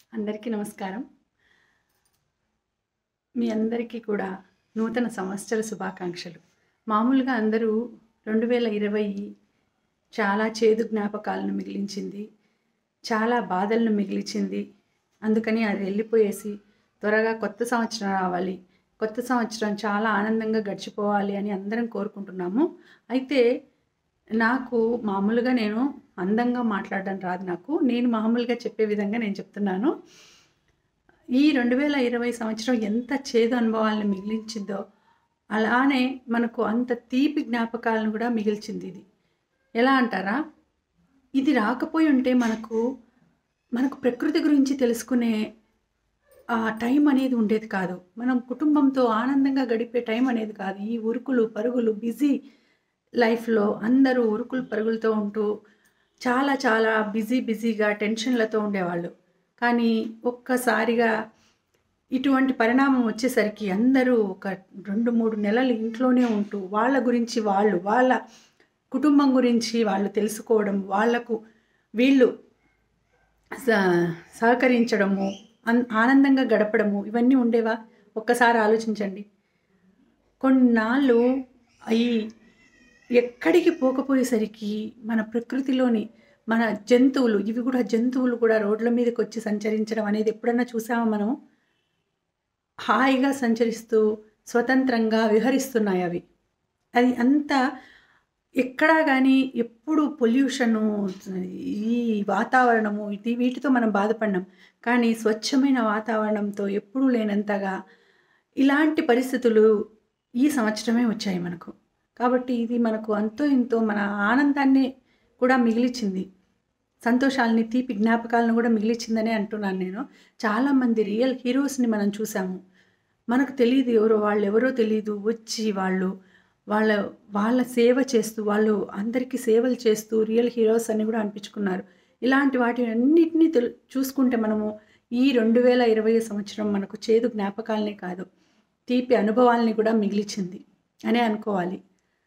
అందరికీ నమస్కారం మీ అందరికీ కూడా నూతన సంవత్సర శుభాకాంక్షలు మామూలుగా అందరూ రెండు వేల ఇరవై చాలా చేదు జ్ఞాపకాలను మిగిలించింది చాలా బాధలను మిగిలిచింది అందుకని అది వెళ్ళిపోయేసి త్వరగా కొత్త సంవత్సరం రావాలి కొత్త సంవత్సరం చాలా ఆనందంగా గడిచిపోవాలి అని అందరం కోరుకుంటున్నాము అయితే నాకు మామూలుగా నేను అందంగా మాట్లాడడం రాదు నాకు నేను మామూలుగా చెప్పే విధంగా నేను చెప్తున్నాను ఈ రెండు వేల ఇరవై సంవత్సరం ఎంత చేదు అనుభవాలను మిగిలించిందో అలానే మనకు అంత తీపి జ్ఞాపకాలను కూడా మిగిల్చింది ఇది ఎలా అంటారా ఇది రాకపోయి ఉంటే మనకు మనకు ప్రకృతి గురించి తెలుసుకునే ఆ టైం అనేది ఉండేది కాదు మనం కుటుంబంతో ఆనందంగా గడిపే టైం అనేది కాదు ఈ ఉరుకులు పరుగులు బిజీ లైఫ్లో అందరూ ఉరుకులు పరుగులతో ఉంటూ చాలా చాలా బిజీ బిజీగా టెన్షన్లతో ఉండేవాళ్ళు కానీ ఒక్కసారిగా ఇటువంటి పరిణామం వచ్చేసరికి అందరూ ఒక రెండు మూడు నెలలు ఇంట్లోనే ఉంటూ వాళ్ళ గురించి వాళ్ళు వాళ్ళ కుటుంబం గురించి వాళ్ళు తెలుసుకోవడం వాళ్లకు వీళ్ళు స- సహకరించడము అన్- ఆనందంగా గడపడము ఇవన్నీ ఉండేవా ఒక్కసారి ఆలోచించండి కొన్నాళ్ళు ఈ ఎక్కడికి పోకపోయేసరికి మన ప్రకృతిలోని మన జంతువులు ఇవి కూడా జంతువులు కూడా రోడ్ల మీదకి వచ్చి సంచరించడం అనేది ఎప్పుడన్నా చూసామా మనం హాయిగా సంచరిస్తూ స్వతంత్రంగా విహరిస్తున్నాయి అవి అది అంత ఎక్కడా కానీ ఎప్పుడు పొల్యూషను ఈ వాతావరణము ఇది వీటితో మనం బాధపడినాం కానీ స్వచ్ఛమైన వాతావరణంతో ఎప్పుడూ లేనంతగా ఇలాంటి పరిస్థితులు ఈ సంవత్సరమే వచ్చాయి మనకు కాబట్టి ఇది మనకు అంతో ఇంతో మన ఆనందాన్ని కూడా మిగిలిచింది సంతోషాలని తీపి జ్ఞాపకాలను కూడా మిగిలిచిందనే అంటున్నాను నేను చాలామంది రియల్ హీరోస్ని మనం చూసాము మనకు తెలియదు ఎవరో వాళ్ళు ఎవరో తెలియదు వచ్చి వాళ్ళు వాళ్ళ వాళ్ళ సేవ చేస్తూ వాళ్ళు అందరికీ సేవలు చేస్తూ రియల్ హీరోస్ అని కూడా అనిపించుకున్నారు ఇలాంటి వాటి అన్నిటినీ తెలు చూసుకుంటే మనము ఈ రెండు వేల ఇరవై సంవత్సరం మనకు చేదు జ్ఞాపకాలనే కాదు తీపి అనుభవాల్ని కూడా మిగిలిచింది అనే అనుకోవాలి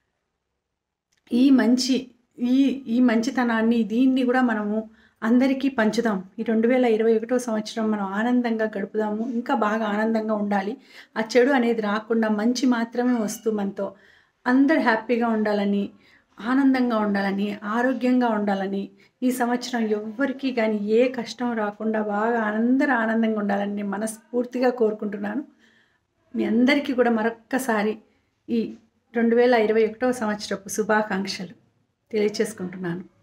ఈ మంచి ఈ ఈ మంచితనాన్ని దీన్ని కూడా మనము అందరికీ పంచుదాం ఈ రెండు వేల ఇరవై ఒకటో సంవత్సరం మనం ఆనందంగా గడుపుదాము ఇంకా బాగా ఆనందంగా ఉండాలి ఆ చెడు అనేది రాకుండా మంచి మాత్రమే వస్తూ మనతో అందరు హ్యాపీగా ఉండాలని ఆనందంగా ఉండాలని ఆరోగ్యంగా ఉండాలని ఈ సంవత్సరం ఎవ్వరికీ కానీ ఏ కష్టం రాకుండా బాగా అందరూ ఆనందంగా ఉండాలని నేను మనస్ఫూర్తిగా కోరుకుంటున్నాను మీ అందరికీ కూడా మరొక్కసారి ఈ రెండు వేల ఇరవై ఒకటవ సంవత్సరపు శుభాకాంక్షలు తెలియచేసుకుంటున్నాను